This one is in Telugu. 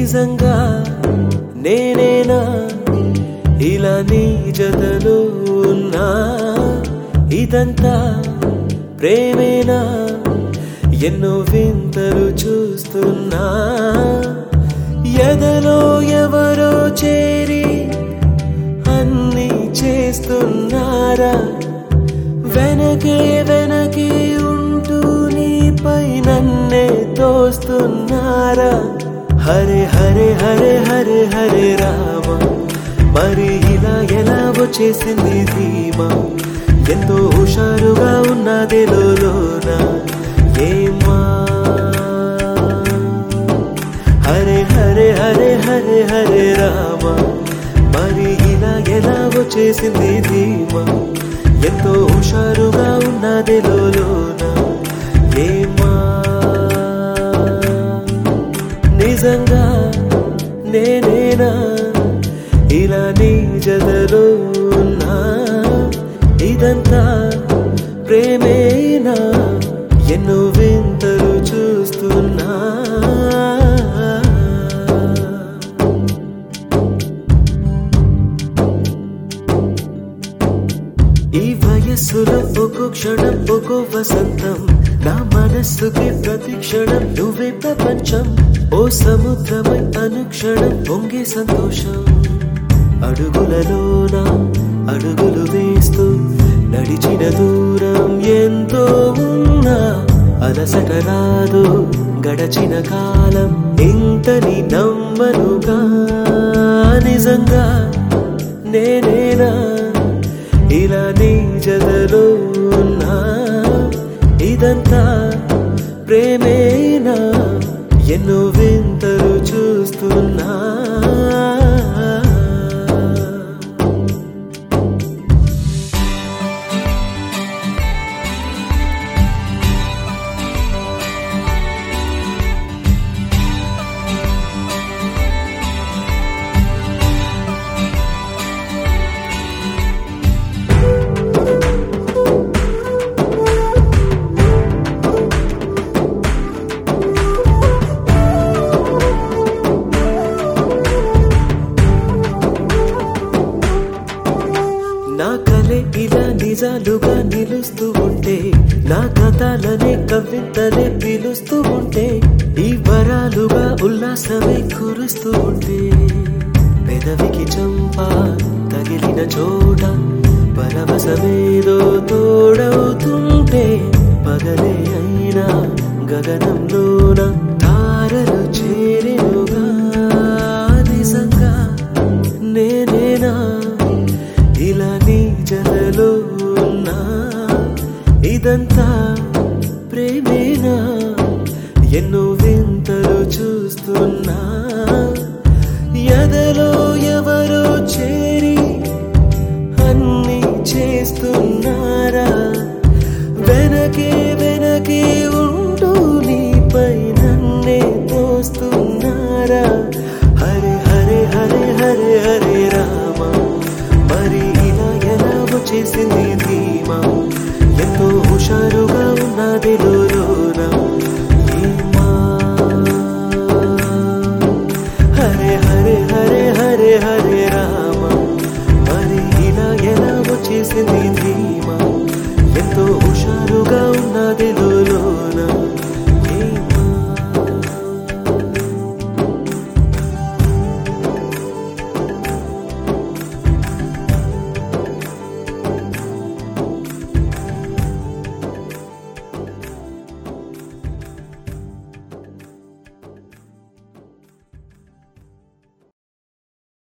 నిజంగా నేనేనా ఇలా నీ జతలో ఉన్నా ఇదంతా ప్రేమేనా ఎన్నో వింతలు చూస్తున్నా ఎదలో ఎవరో చేరి అన్ని చేస్తున్నారా వెనకే వెనకే ఉంటూ నీపై నన్నే తోస్తున్నారా హరే హరే హరే హరే హరే రామ మరి ఇలా ఎలా వచ్చేసింది ధీమా ఎంతో హుషారుగా ఉన్నది లోన ఏమా హరే హరే హరే హరే హరే రామ మరి ఇలా ఎలా వచ్చేసింది ధీమా ఎంతో హుషారుగా ఉన్నది లోన ఏమా నిజంగా నేనేనా ఇలా నీ జతలో ఉన్నా ఇదంతా ప్రేమేనా ఎన్నో వింతలు చూస్తున్నా ఈ వయస్సులో ఒక్కో క్షణం ఒక్కో వసంతం నా మనస్సుకి ప్రతి క్షణం నువ్వే ప్రపంచం ఓ సముద్రమై అనుక్షణం పొంగే సంతోషం అడుగులలోన అడుగులు వేస్తూ నడిచిన దూరం ఎంతో ఉన్నా అలసట రాదు గడచిన కాలం ఇంతని నమ్మనుగా నిజంగా నేనేనా ఇలా నీ జతలో ఉన్నా ఇదంతా ప్రేమేనా ఎన్నో వింతలు చూస్తున్నా నా కలే ఇలా నిజాలుగా నిలుస్తూ ఉంటే నా కథలనే కవితలే పిలుస్తూ ఉంటే ఈ వరాలుగా ఉల్లాసమే కురుస్తూ ఉంటే పెదవికి చంప తగిలిన చోట పరవశమేదో తోడవుతుంటే పగలే అయినా గగనంలోన తారలు చేరెనుగా నిజంగా నేనేనా ఇలా నీ జలలో ఉన్నా ఇదంతా ప్రేమేనా ఎన్నో వింతలు చూస్తున్నా ఎదలో ఎవరో చేరి అన్ని చేస్తున్నారా వెనకే వెనకే